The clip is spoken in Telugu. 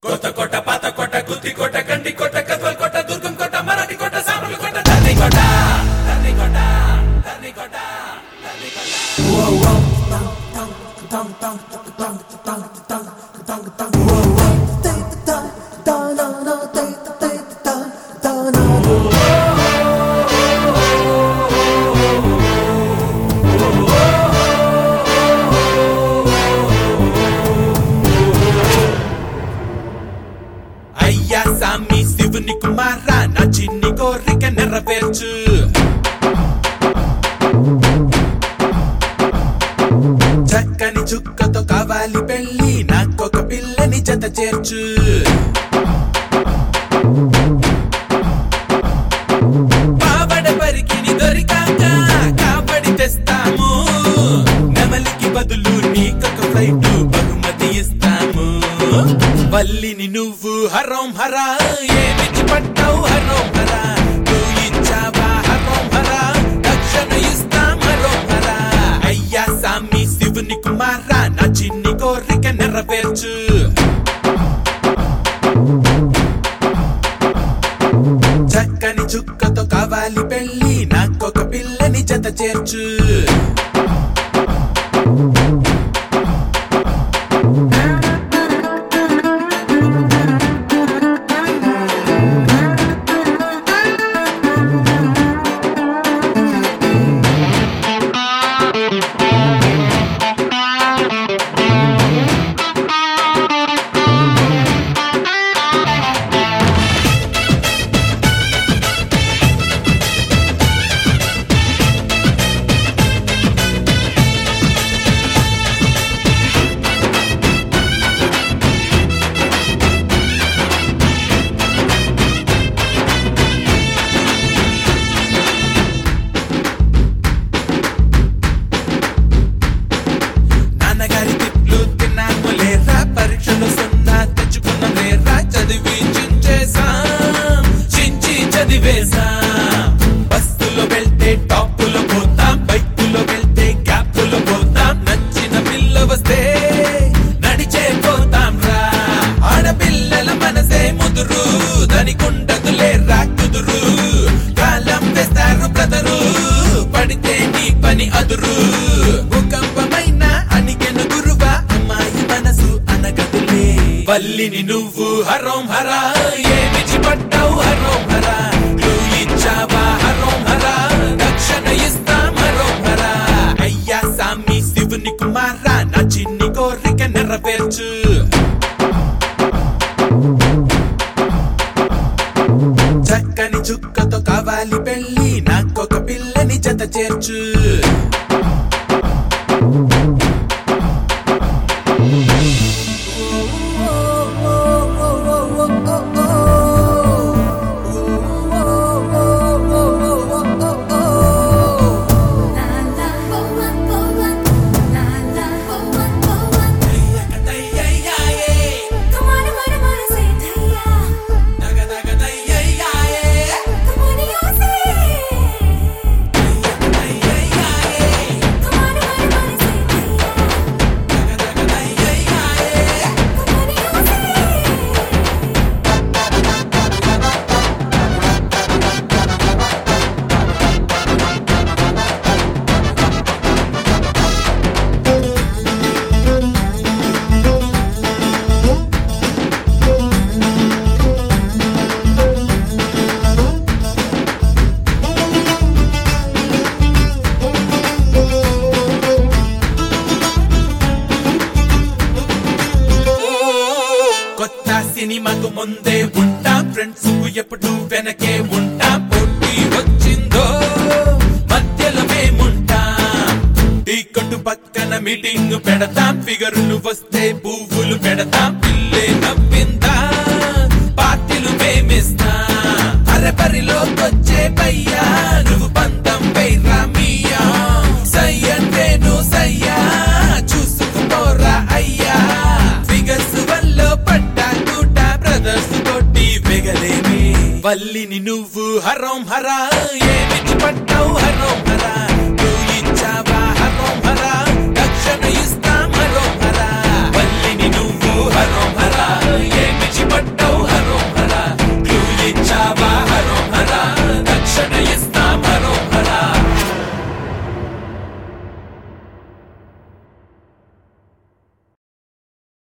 కొత్త కొట్ట పాత కొట్ట గుత్తి కొట్ట గండి కొట్ట కత్వల్ కొట్ట దుర్గం కొట్ట మరాఠీ కొట్ట సామర్ల కొట్ట ధర్ని కొట్ట ధర్ని కొట్ట ధర్ని కొట్ట ధర్ని కొట్ట అయ్యా సామి శివుని కుమారా నా చిన్ని కోరిక నెరవేర్చు చక్కని చుక్కతో కావాలి పెళ్ళి నాకొక పిల్లని జత చేర్చు పావడ పరికిని దొరికాక కాబడి తెస్తాము నెమలికి బదులు నీకొక ఫ్లైట్ బహుమతి ఇస్తాము వల్లిని నువ్వు హరోం హరా ఏమిచ్చి పట్టావు హరోం హరా నువ్వు ఇచ్చావా హరోం హరా దక్షిణ ఇస్తాం హరోం హరా అయ్యా సామి శివుని కుమారా నా చిన్ని కోరిక నెరవేర్చు చక్కని చుక్కతో కావాలి పెళ్ళి నాకొక పిల్లని జత చేర్చు నాన్నగారి తిట్లు తిన్నాము లేరా పరీక్షలు సున్నా తెచ్చుకున్నాం లేరా చదివి చించేసాం చించి చదివేసాం బస్సులో వెళ్తే టాపులో పోతాం బైకులో వెళ్తే గ్యాపులో పోతాం నచ్చిన పిల్ల వస్తే నడిచే పోతాం రా ఆడపిల్లల మనసే ముదురు దానికుండదు లేరా కుదురు కాలం వేస్తారు బ్రదరు పడితే నీ పని అదురు భూకంపమైన అనికెను గురువా అమ్మాయి మనసు అనగదులే వల్లిని నువ్వు హరోం హరా ఏమిచి పట్టావు హరోం హరా క్లూ ఇచ్చావా హరోం హరా దక్షిణ ఇస్తాం హరోం హరా అయ్యా సామి శివుని కుమారా నా చిన్ని కోరిక నెరవేర్చు చక్కని చుక్కతో కావాలి పెళ్ళి నాకొక పిల్లని జత చేర్చు La la po one po one, la la po one po one. Come on, come on, come on, say thaya. Come on, you say. Come on, come on, come on, say thaya. Come on, you say. కొత్త సినిమాకు ముందే ఉంటాం ఫ్రెండ్స్ కు ఎప్పుడు వెనకే ఉంటాం పోటీ వచ్చిందో మధ్యలో మేముంటాం ఈ కొట్టు పక్కన మీటింగ్ పెడతాం ఫిగర్లు వస్తే పువ్వులు పెడతాం పిల్లే నవ్విందా పార్టీలు మేమిస్తాం అరే పరిలోకొచ్చే పయ్యా నువ్వు పంతం వైరా మియా సై అంటే నువ్వు సయ్యా చూసుకుపోరా అయ్యా ఫిగర్స్ వల్ల పడ్డా కూట బ్రదర్స్ కొట్టి వెగలేమి వల్లిని నువ్వు హరోం హరా ఏమిటి పట్టావు హరోం హరా